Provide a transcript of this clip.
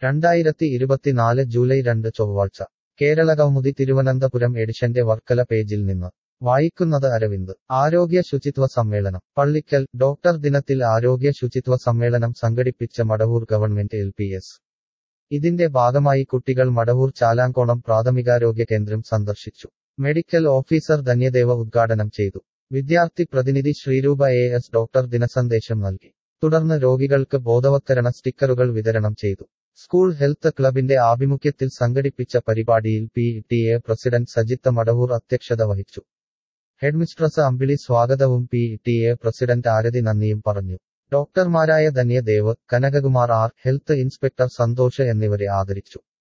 രണ്ടായിരത്തി ഇരുപത്തിനാല് ജൂലൈ രണ്ട് ചൊവ്വാഴ്ച കേരളകൗമുദി തിരുവനന്തപുരം എഡിഷന്റെ വർക്കല പേജിൽ നിന്ന് വായിക്കുന്നത് അരവിന്ദ് ആരോഗ്യ ശുചിത്വ സമ്മേളനം പള്ളിക്കൽ ഡോക്ടർ ദിനത്തിൽ ആരോഗ്യ ശുചിത്വ സമ്മേളനം സംഘടിപ്പിച്ച Madavoor government L P S ഇതിന്റെ ഭാഗമായി കുട്ടികൾ മടവൂർ ചാലാങ്കോണം പ്രാഥമികാരോഗ്യ കേന്ദ്രം സന്ദർശിച്ചു മെഡിക്കൽ ഓഫീസർ ധന്യദേവ ഉദ്ഘാടനം ചെയ്തു വിദ്യാർത്ഥി പ്രതിനിധി ശ്രീരൂപ എ എസ് ഡോക്ടർ ദിനസന്ദേശം നൽകി തുടർന്ന് രോഗികൾക്ക് ബോധവത്കരണ സ്റ്റിക്കറുകൾ വിതരണം ചെയ്തു സ്കൂൾ ഹെൽത്ത് ക്ലബിന്റെ ആഭിമുഖ്യത്തിൽ സംഘടിപ്പിച്ച പരിപാടിയിൽ P T A president Sajith Madavoor അധ്യക്ഷത വഹിച്ചു ഹെഡ്മിസ്ട്രസ് അമ്പിളി സ്വാഗതവും P T A president Arathi നന്ദിയും പറഞ്ഞു ഡോക്ടർമാരായ Dhanyadev Kanakakumar R health inspector Santhosh എന്നിവരെ ആദരിച്ചു